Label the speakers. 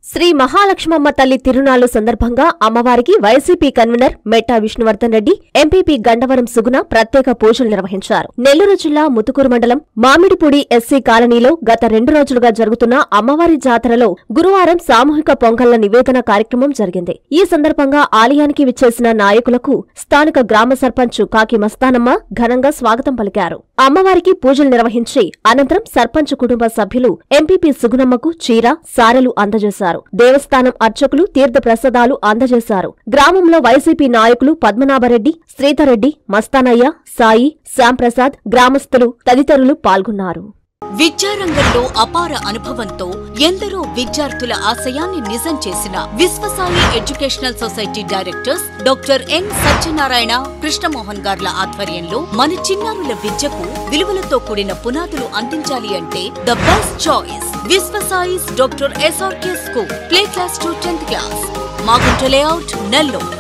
Speaker 1: శ్రీ మహాలక్ష్మమ్మ తల్లి తిరునాళ్లు సందర్భంగా అమ్మవారికి YCP convener Metta Vishnuvardhan Reddy MPP Gandavaram Suguna ప్రత్యేక పూజలు నిర్వహించారు నెల్లూరు జిల్లా ముతుకూరు మండలం మామిడిపూడి ఎస్సీ కాలనీలో గత రెండు రోజులుగా జరుగుతున్న అమ్మవారి జాతరలో గురువారం సామూహిక పొంగళ్ల నివేదన కార్యక్రమం జరిగింది ఈ సందర్భంగా ఆలయానికి విచ్చేసిన నాయకులకు స్థానిక గ్రామ సర్పంచ్ కాకి మస్తానమ్మ ఘనంగా స్వాగతం పలికారు అమ్మవారికి పూజలు నిర్వహించి అనంతరం సర్పంచ్ కుటుంబ సభ్యులు ఎంపీపీ సుగుణమ్మకు చీర సారెలు అందజేశారు దేవస్థానం అర్చకులు తీర్థ ప్రసాదాలు అందజేశారు గ్రామంలో వైసీపీ నాయకులు పద్మనాభరెడ్డి శ్రీధరెడ్డి మస్తానయ్య సాయి శ్యాంప్రసాద్ గ్రామస్తులు తదితరులు పాల్గొన్నారు
Speaker 2: విద్యారంగంలో అపార అనుభవంతో ఎందరో విద్యార్థుల ఆశయాన్ని నిజం చేసిన Vishwasai educational society directors doctor N Satyanarayana Krishnamohan గార్ల ఆధ్వర్యంలో మన చిన్నారుల విద్యకు విలువలతో కూడిన పునాదులు అందించాలి అంటే the best choice Vishwasai's doctor SRK school play class to tenth class Magunta layout Nellore